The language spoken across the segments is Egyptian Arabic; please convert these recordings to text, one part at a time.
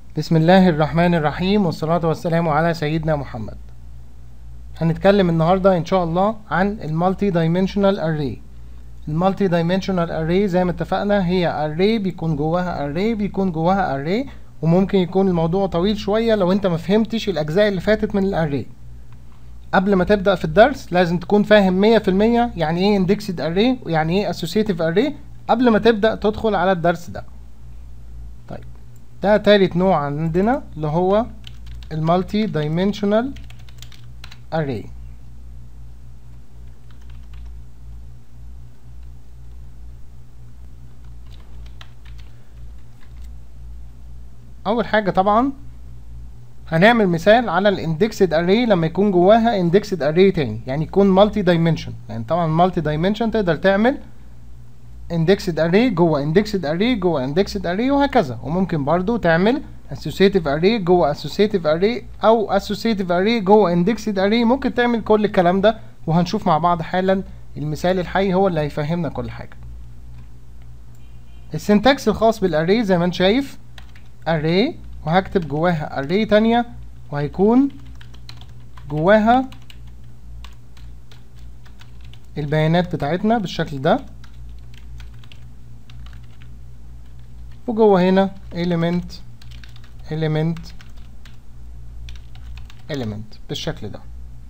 بسم الله الرحمن الرحيم والصلاة والسلام على سيدنا محمد هنتكلم النهاردة إن شاء الله عن المالتي دايمنشنال أري المالتي دايمنشنال أري زي ما اتفقنا هي أري بيكون جواها أري بيكون جواها أري وممكن يكون الموضوع طويل شوية لو انت ما فهمتش الأجزاء اللي فاتت من الأري قبل ما تبدأ في الدرس لازم تكون فاهم مية في المية يعني ايه indexed array ويعني ايه associative array قبل ما تبدأ تدخل على الدرس ده طيب ده تالت نوع عندنا اللي هو المالتي دايمنشنال array اول حاجة طبعا هنعمل مثال على الاندكسد اري لما يكون جواها اندكسد اري تاني يعني يكون مالتي دايمنشن يعني طبعا مالتي دايمنشن تقدر تعمل اندكسد اري جوه اندكسد اري جوه اندكسد اري وهكذا وممكن برضو تعمل associative array جوه associative array او associative array جوه indexed array ممكن تعمل كل الكلام ده وهنشوف مع بعض حالا المثال الحي هو اللي هيفهمنا كل حاجة السنتكس الخاص بالاري زي ما انت شايف array وهكتب جواها array تانية وهيكون جواها البيانات بتاعتنا بالشكل ده وجوه هنا element element element بالشكل ده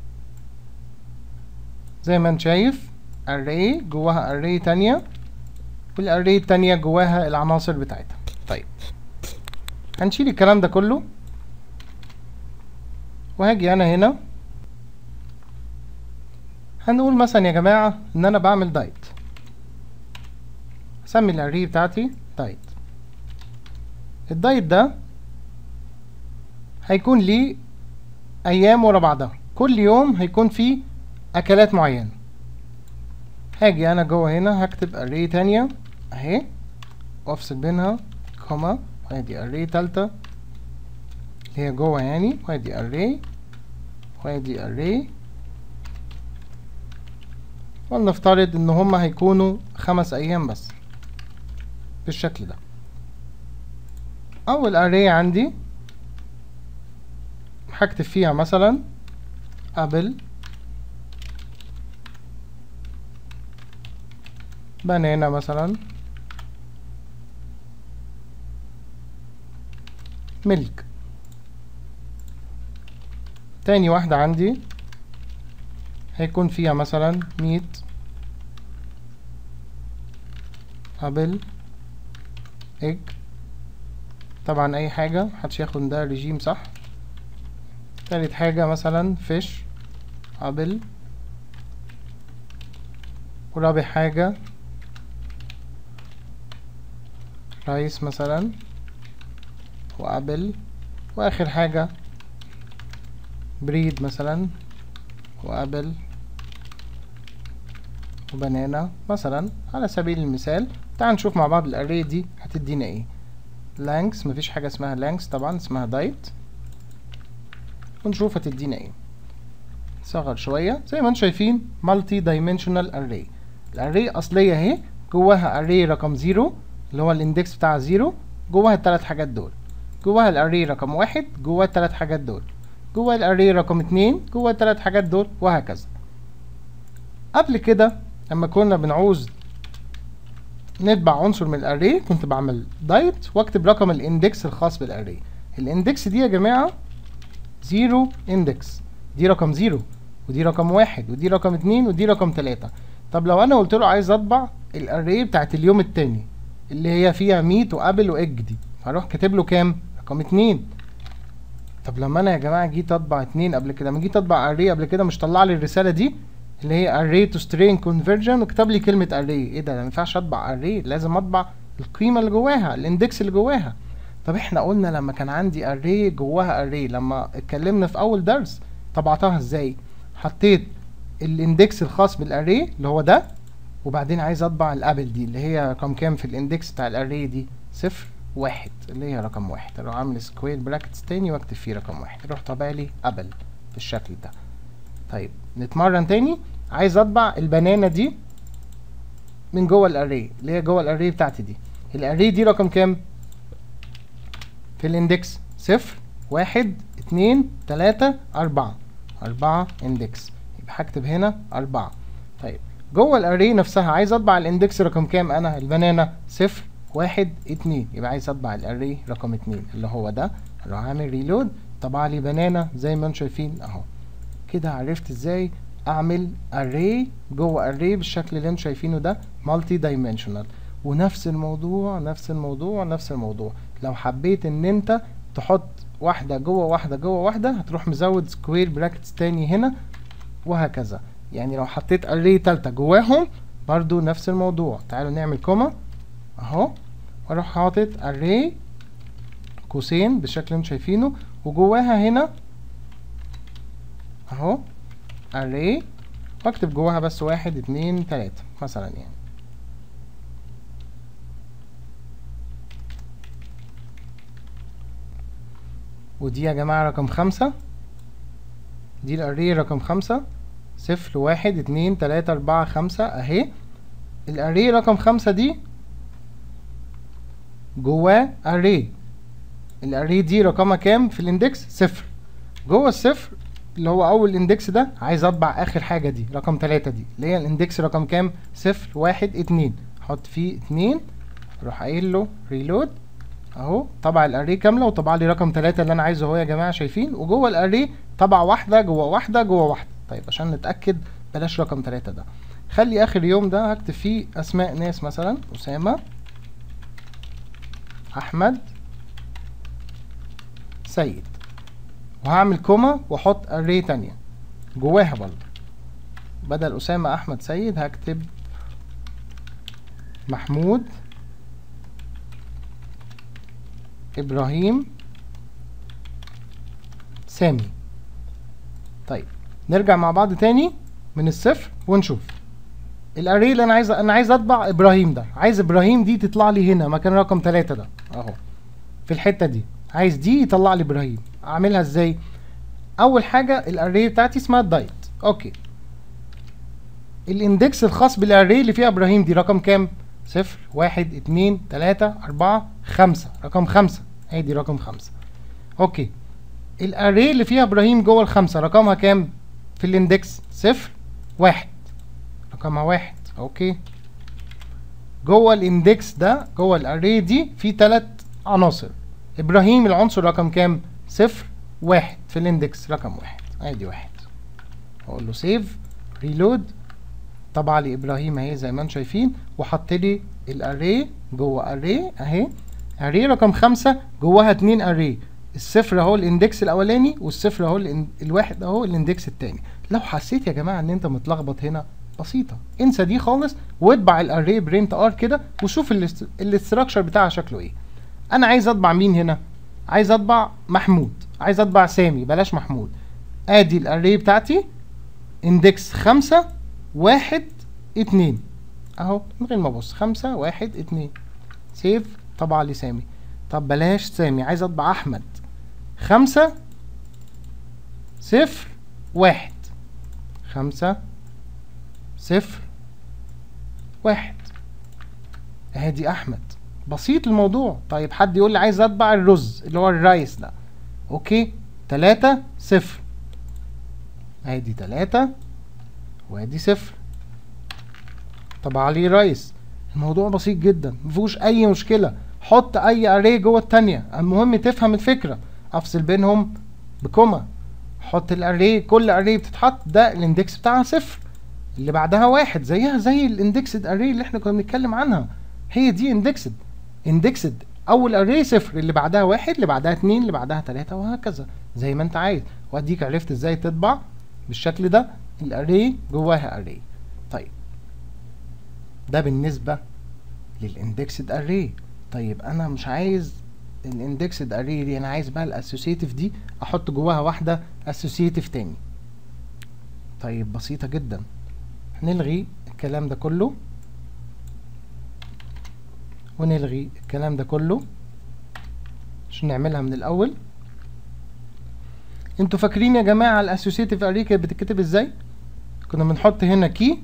زي ما انت شايف array جواها array تانية والarray التانية جواها العناصر بتاعتها طيب هنشيل الكلام ده كله وهاجي انا هنا هنقول مثلا يا جماعة ان انا بعمل دايت اسمي الاري بتاعتي دايت الدايت ده هيكون ليه ايام ورا بعضها كل يوم هيكون فيه اكلات معينة هاجي انا جوه هنا هكتب اري تانية اهي وافصل بينها كوما وادي array تالتة اللي هي جوه يعني وادي array وادي array ولنفترض ان هما هيكونوا خمس ايام بس بالشكل ده اول array عندي هكتب فيها مثلا قبل بنانا مثلا ملك تاني واحدة عندي هيكون فيها مثلا ميت قبل اج طبعا اي حاجة محدش ياخد ده ريجيم صح تالت حاجة مثلا فيش قبل ورابع حاجة رايس مثلا وابل واخر حاجة بريد مثلا وابل وبنانا مثلا على سبيل المثال تعال نشوف مع بعض الاري دي هتدينا ايه لانكس مفيش حاجة اسمها لانكس طبعا اسمها دايت ونشوف هتدينا ايه نصغر شوية زي ما انتم شايفين مالتي دايمنشنال اري الاري اصلية اهي جواها اري رقم زيرو اللي هو الاندكس بتاع زيرو جواها التلات حاجات دول جواها الاري رقم واحد جواها التلات حاجات دول جواها الاري رقم اتنين جواها التلات حاجات دول وهكذا قبل كده لما كنا بنعوز نطبع عنصر من الاري كنت بعمل دايت واكتب رقم الاندكس الخاص بالاري الاندكس دي يا جماعة زيرو اندكس دي رقم زيرو ودي رقم واحد ودي رقم اتنين ودي رقم تلاتة طب لو انا قلت له عايز اطبع الاري بتاعت اليوم التاني اللي هي فيها ميت وقبل واج دي هروح كاتب له كام رقم اتنين طب لما انا يا جماعه جيت اطبع اتنين قبل كده لما جيت اطبع array قبل كده مش طلع لي الرساله دي اللي هي array to string conversion وكتب لي كلمه array ايه ده ما ينفعش اطبع array لازم اطبع القيمه اللي جواها الاندكس اللي جواها طب احنا قلنا لما كان عندي array جواها array لما اتكلمنا في اول درس طبعتها ازاي حطيت الاندكس الخاص بالاري اللي هو ده وبعدين عايز اطبع الابل دي اللي هي رقم كام في الاندكس بتاع الاري دي صفر واحد اللي هي رقم واحد اروح اعمل سكوير براكتس تاني واكتب فيه رقم واحد يروح طابع لي ابل بالشكل ده طيب نتمرن تاني عايز اطبع البنانه دي من جوه الاري اللي هي جوه الاري بتاعتي دي الاري دي رقم كام في الاندكس صفر واحد اتنين تلاتة أربعة أربعة اندكس يبقى هكتب هنا أربعة طيب جوه الاري نفسها عايز اطبع الاندكس رقم كام انا البنانة صفر واحد اتنين يبقى عايز اطبع الاري رقم اتنين اللي هو ده اروح عامل ريلود طبع لي بنانة زي ما انتم شايفين اهو كده عرفت ازاي اعمل array جوه array بالشكل اللي انتم شايفينه ده مالتي دايمنشنال ونفس الموضوع نفس الموضوع نفس الموضوع لو حبيت ان انت تحط واحدة جوه واحدة جوه واحدة هتروح مزود سكوير براكتس تاني هنا وهكذا يعني لو حطيت array تالتة جواهم برضو نفس الموضوع تعالوا نعمل كوما اهو واروح حاطط array قوسين بالشكل اللي انتم شايفينه وجواها هنا اهو array واكتب جواها بس واحد اتنين تلاتة مثلا يعني ودي يا جماعة رقم خمسة دي الاري رقم خمسة صفر واحد اتنين تلاتة اربعة خمسة اهي الاري رقم خمسة دي جواه اري الاري دي رقمها كام في الاندكس صفر جوه الصفر اللي هو اول اندكس ده عايز اطبع اخر حاجة دي رقم تلاتة دي اللي هي الاندكس رقم كام صفر واحد اتنين احط فيه اتنين اروح قايل له ريلود اهو طبع الاري كامله وطبع لي رقم تلاتة اللي انا عايزه اهو يا جماعه شايفين وجوه الاري طبع واحده جوه واحده جوه واحده طيب عشان نتاكد بلاش رقم تلاتة ده خلي اخر يوم ده هكتب فيه اسماء ناس مثلا اسامه احمد سيد وهعمل كوما واحط اري تانية جواها برضه بدل اسامه احمد سيد هكتب محمود ابراهيم سامي طيب نرجع مع بعض تاني من الصفر ونشوف الاري اللي انا عايز انا عايز اطبع ابراهيم ده عايز ابراهيم دي تطلع لي هنا مكان رقم ثلاثة ده اهو في الحته دي عايز دي يطلع لي ابراهيم اعملها ازاي اول حاجه الاري بتاعتي اسمها الدايت اوكي الاندكس الخاص بالاري اللي فيها ابراهيم دي رقم كام صفر واحد اتنين تلاتة أربعة خمسة رقم خمسة هي دي رقم خمسة اوكي الاري اللي فيها ابراهيم جوه الخمسة رقمها كام في الاندكس صفر واحد رقمها واحد اوكي جوه الاندكس ده جوه الاري دي في تلات عناصر ابراهيم العنصر رقم كام صفر واحد في الاندكس رقم واحد ادي واحد اقول له سيف ريلود طبع لي ابراهيم اهي زي ما انتم شايفين وحط لي الاري جوه اري اهي اري رقم خمسة جواها اتنين اري الصفر اهو الاندكس الاولاني والصفر اهو الإن- الواحد اهو الاندكس التاني لو حسيت يا جماعه ان انت متلخبط هنا بسيطه انسى دي خالص واطبع الاري برنت ار كده وشوف الاستراكشر بتاعها شكله ايه انا عايز اطبع مين هنا عايز اطبع محمود عايز اطبع سامي بلاش محمود ادي الاري بتاعتي اندكس خمسة واحد اتنين اهو من غير ما ابص خمسة واحد اتنين سيف طبع لي سامي طب بلاش سامي عايز اطبع احمد خمسة صفر واحد خمسة صفر واحد ادي احمد بسيط الموضوع طيب حد يقول لي عايز اطبع الرز اللي هو الرايس ده اوكي تلاتة صفر ادي تلاتة وادي صفر طبع لي رايس الموضوع بسيط جدا مفيهوش اي مشكله حط اي اري جوه التانية المهم تفهم الفكره افصل بينهم بكوما حط الاري كل اري بتتحط ده الاندكس بتاعها صفر اللي بعدها واحد زيها زي الاندكسد اري اللي احنا كنا بنتكلم عنها هي دي اندكسد اندكسد اول اري صفر اللي بعدها واحد اللي بعدها اتنين اللي بعدها تلاتة وهكذا زي ما انت عايز واديك عرفت ازاي تطبع بالشكل ده الاري جواها اري طيب ده بالنسبة للاندكسد اري طيب انا مش عايز الاندكسد اري دي انا عايز بقى الاسوسيتيف دي احط جواها واحدة اسوسيتيف تاني طيب بسيطة جدا نلغي الكلام ده كله ونلغي الكلام ده كله عشان نعملها من الاول انتوا فاكرين يا جماعة الاسوسيتيف اري كانت بتتكتب ازاي كنا بنحط هنا كي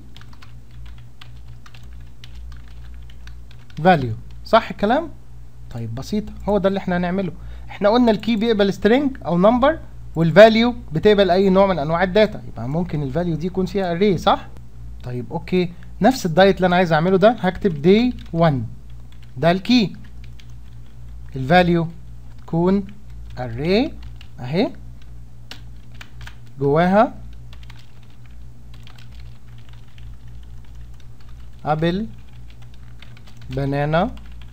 فاليو صح الكلام طيب بسيطة هو ده اللي احنا هنعمله احنا قلنا الكي بيقبل سترينج او نمبر والفاليو بتقبل اي نوع من انواع الداتا يبقى ممكن الفاليو دي يكون فيها اري صح طيب اوكي نفس الدايت اللي انا عايز اعمله ده هكتب دي 1 ده الكي الفاليو تكون array اهي جواها ابل بنانا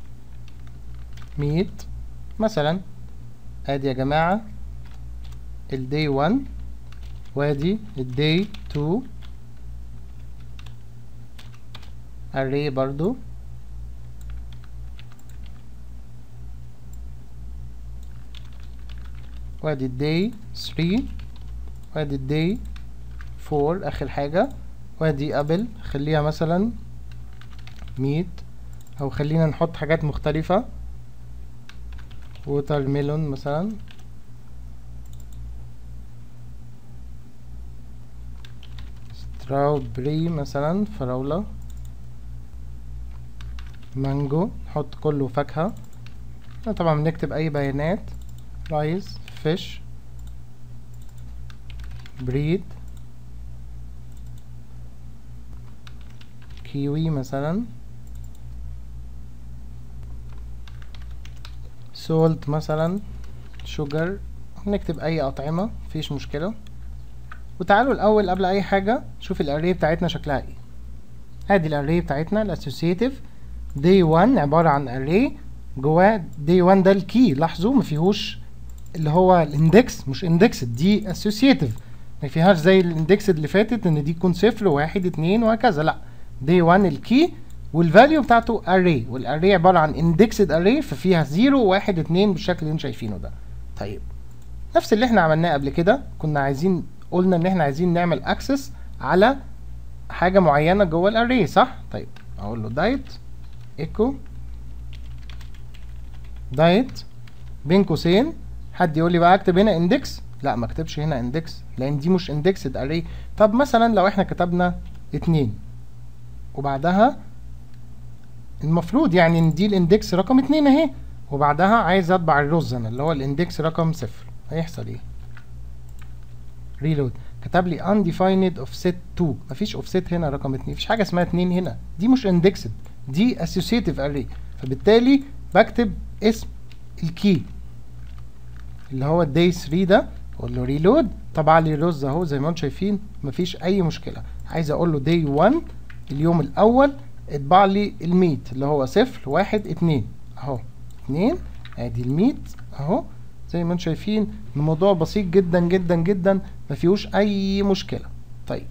ميت مثلا ادي يا جماعة الدي 1 وادي الدي 2 array برضو وادي الدي 3 وادي الدي 4 اخر حاجة وادي ابل خليها مثلا ميت او خلينا نحط حاجات مختلفة ووتر ميلون مثلا ستراوبري مثلا فراولة مانجو نحط كله فاكهة طبعا بنكتب اي بيانات رايز فيش بريد كيوي مثلا سولت مثلا شوجر نكتب اي اطعمة مفيش مشكلة وتعالوا الاول قبل اي حاجة نشوف الاري بتاعتنا شكلها ايه ادي الاري بتاعتنا الاسوسيتيف دي 1 عبارة عن اري جواه دي 1 ده الكي لاحظوا مفيهوش اللي هو الاندكس مش اندكس دي اسوسيتيف ما فيهاش زي الاندكس اللي فاتت ان دي تكون صفر واحد اتنين وهكذا لا دي 1 الكي والفاليو بتاعته array والاري عباره عن indexed array ففيها 0 1 2 بالشكل اللي انتم شايفينه ده طيب نفس اللي احنا عملناه قبل كده كنا عايزين قلنا ان احنا عايزين نعمل اكسس على حاجه معينه جوه الاري صح طيب اقول له دايت ايكو دايت بين قوسين حد يقول لي بقى اكتب هنا اندكس لا ما اكتبش هنا اندكس لان دي مش اندكسد اري طب مثلا لو احنا كتبنا اتنين وبعدها المفروض يعني ان دي الاندكس رقم اتنين اهي وبعدها عايز اطبع الرز انا اللي هو الاندكس رقم صفر هيحصل ايه ريلود كتب لي undefined offset 2 مفيش offset هنا رقم 2 مفيش حاجه اسمها 2 هنا دي مش indexed دي associative array فبالتالي بكتب اسم الكي اللي هو الداي 3 ده اقول له ريلود طبع لي الرز اهو زي ما انتم شايفين مفيش اي مشكله عايز اقول له داي 1 اليوم الاول اطبع لي الميت اللي هو صفر واحد اتنين اهو اتنين ادي الميت اهو زي ما انتم شايفين الموضوع بسيط جدا جدا جدا ما فيهوش اي مشكله طيب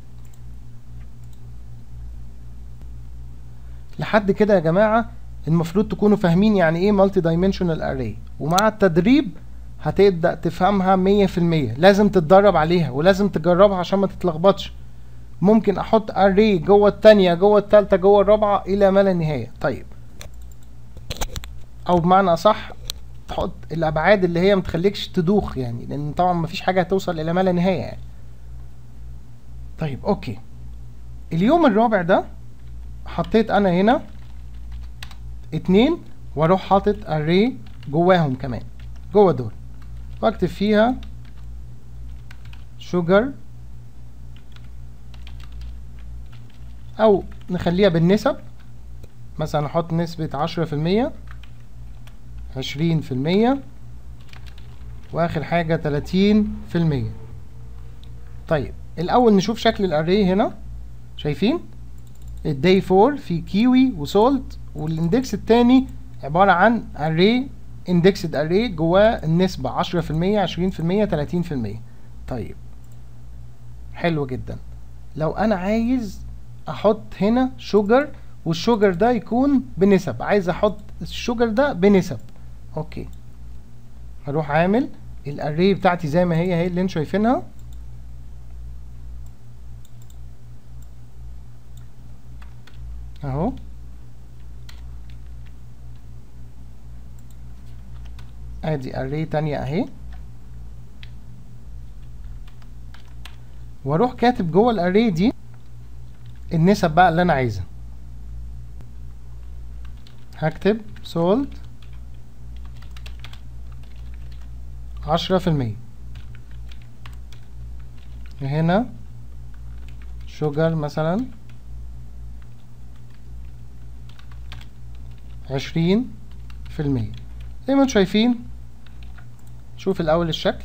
لحد كده يا جماعه المفروض تكونوا فاهمين يعني ايه مالتي دايمنشنال اري ومع التدريب هتبدا تفهمها مية في المية لازم تتدرب عليها ولازم تجربها عشان ما تتلخبطش ممكن احط اري جوه التانية جوه التالتة جوه الرابعة الى ما لا نهاية طيب او بمعنى اصح تحط الابعاد اللي هي متخليكش تدوخ يعني لان طبعا مفيش حاجة هتوصل الى ما لا نهاية يعني طيب اوكي اليوم الرابع ده حطيت انا هنا اتنين واروح حاطط اري جواهم كمان جوه دول واكتب فيها شوجر او نخليها بالنسب مثلا نحط نسبة عشرة في المية عشرين في المية واخر حاجة تلاتين في المية طيب الاول نشوف شكل الاري هنا شايفين الداي فور في كيوي وسولت والاندكس التاني عبارة عن array indexed array جواه النسبة عشرة في المية عشرين في المية تلاتين في المية طيب حلو جدا لو انا عايز احط هنا شوجر والشوجر ده يكون بنسب عايز احط الشوجر ده بنسب اوكي هروح عامل الاري بتاعتي زي ما هي هي اللي انتوا شايفينها اهو ادي اري تانية اهي واروح كاتب جوه الاري دي النسب بقى اللي انا عايزها هكتب sold عشرة في المية هنا شوجر مثلا عشرين في المية زي ما انتم شايفين شوف الأول الشكل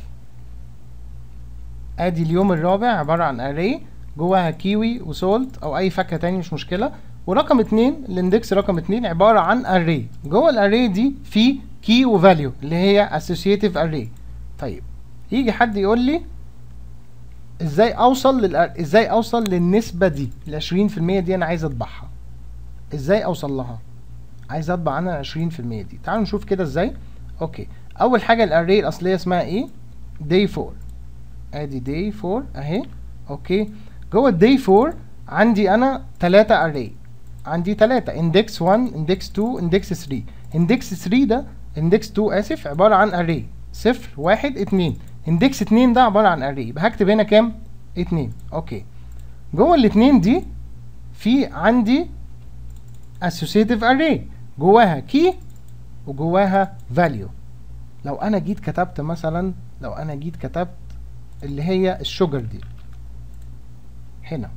ادي اليوم الرابع عبارة عن array جواها كيوي وسولت او اي فاكهة تاني مش مشكلة ورقم اتنين الاندكس رقم اتنين عبارة عن array جوه الاري دي في key وفاليو اللي هي associative array طيب يجي حد يقول لي ازاي اوصل لل ازاي اوصل للنسبة دي ال 20% دي انا عايز اطبعها ازاي اوصل لها عايز اطبع انا ال 20% دي تعالوا نشوف كده ازاي اوكي اول حاجة الاري الاصلية اسمها ايه day 4 ادي day 4 اهي اوكي جوه الداي 4 عندي انا 3 array عندي 3 index 1 index 2 index 3 index 3 ده index 2 اسف عبارة عن array 0 1 2 index 2 ده عبارة عن array يبقى هكتب هنا كام 2 اوكي جوه الاتنين دي في عندي associative array جواها key وجواها value لو انا جيت كتبت مثلا لو انا جيت كتبت اللي هي الشوجر دي هنا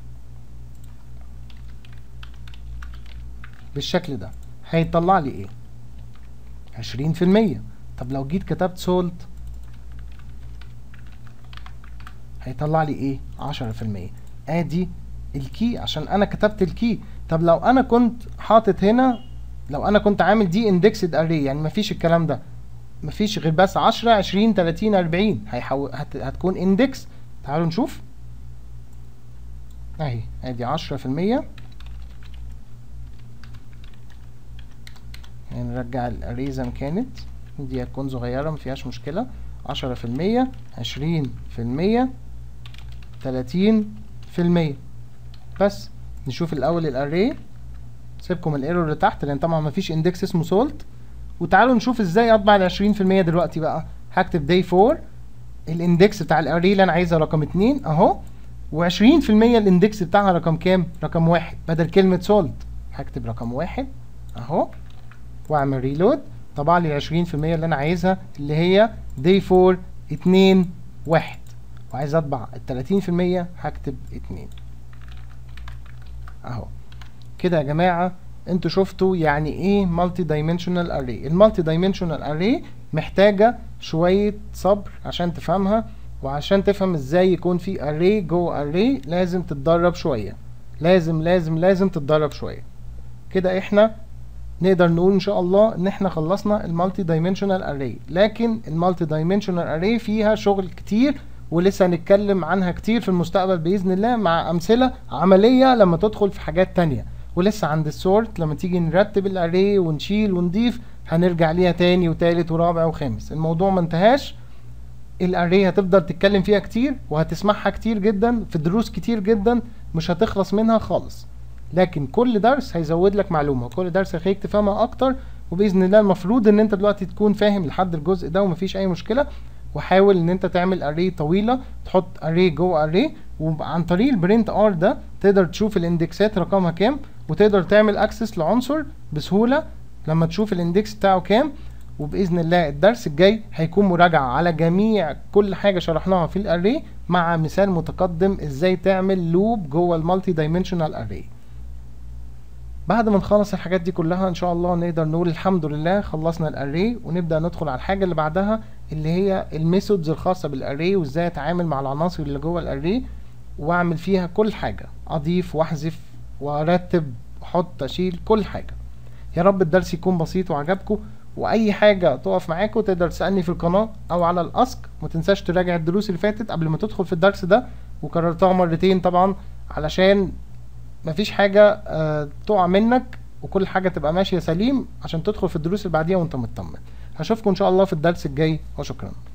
بالشكل ده هيطلع لي ايه عشرين في المية طب لو جيت كتبت سولت هيطلع لي ايه عشرة في المية ادي الكي عشان انا كتبت الكي طب لو انا كنت حاطط هنا لو انا كنت عامل دي اندكسد اري يعني مفيش الكلام ده مفيش غير بس 10 20 30 40 هيحول هت... هتكون اندكس تعالوا نشوف اهي ادي 10% يعني نرجع الاري زي ما كانت دي هتكون صغيرة مفيهاش مشكلة 10% 20% 30% بس نشوف الاول الاري سيبكم الايرور اللي تحت لان طبعا مفيش اندكس اسمه سولت وتعالوا نشوف ازاي اطبع ال 20% دلوقتي بقى هكتب day 4 الاندكس بتاع الاري اللي انا عايزها رقم 2 اهو و20% الاندكس بتاعها رقم كام؟ رقم واحد بدل كلمة سولد هكتب رقم واحد اهو واعمل ريلود طبع لي ال 20% اللي انا عايزها اللي هي day 4 2 1 وعايز اطبع ال 30% هكتب 2 اهو كده يا جماعه انتوا شفتوا يعني ايه مالتي دايمنشنال اري المالتي دايمنشنال اري محتاجه شويه صبر عشان تفهمها وعشان تفهم ازاي يكون في اري جوه اري لازم تتدرب شويه لازم لازم لازم تتدرب شويه كده احنا نقدر نقول ان شاء الله ان احنا خلصنا المالتي دايمنشنال اري لكن المالتي دايمنشنال اري فيها شغل كتير ولسه هنتكلم عنها كتير في المستقبل باذن الله مع امثله عمليه لما تدخل في حاجات تانية ولسه عند السورت لما تيجي نرتب الاري ونشيل ونضيف هنرجع ليها تاني وتالت ورابع وخامس الموضوع ما انتهاش الاري هتفضل تتكلم فيها كتير وهتسمعها كتير جدا في دروس كتير جدا مش هتخلص منها خالص لكن كل درس هيزود لك معلومه كل درس هيخليك تفهمها اكتر وباذن الله المفروض ان انت دلوقتي تكون فاهم لحد الجزء ده ومفيش اي مشكله وحاول ان انت تعمل اري طويله تحط اري جوه اري وعن طريق البرنت ار ده تقدر تشوف الاندكسات رقمها كام وتقدر تعمل اكسس لعنصر بسهوله لما تشوف الاندكس بتاعه كام وباذن الله الدرس الجاي هيكون مراجعه على جميع كل حاجه شرحناها في الاري مع مثال متقدم ازاي تعمل لوب جوه المالتي دايمنشنال اري بعد ما نخلص الحاجات دي كلها ان شاء الله نقدر نقول الحمد لله خلصنا الاري ونبدا ندخل على الحاجه اللي بعدها اللي هي الميثودز الخاصه بالاري وازاي اتعامل مع العناصر اللي جوه الاري واعمل فيها كل حاجه اضيف واحذف وارتب واحط اشيل كل حاجه يا رب الدرس يكون بسيط وعجبكم واي حاجه تقف معاكم تقدر تسالني في القناه او على الاسك ما تنساش تراجع الدروس اللي فاتت قبل ما تدخل في الدرس ده وكررتها مرتين طبعا علشان مفيش حاجه آه تقع منك وكل حاجه تبقى ماشيه سليم عشان تدخل في الدروس اللي بعديها وانت مطمن هشوفكم ان شاء الله في الدرس الجاي وشكرا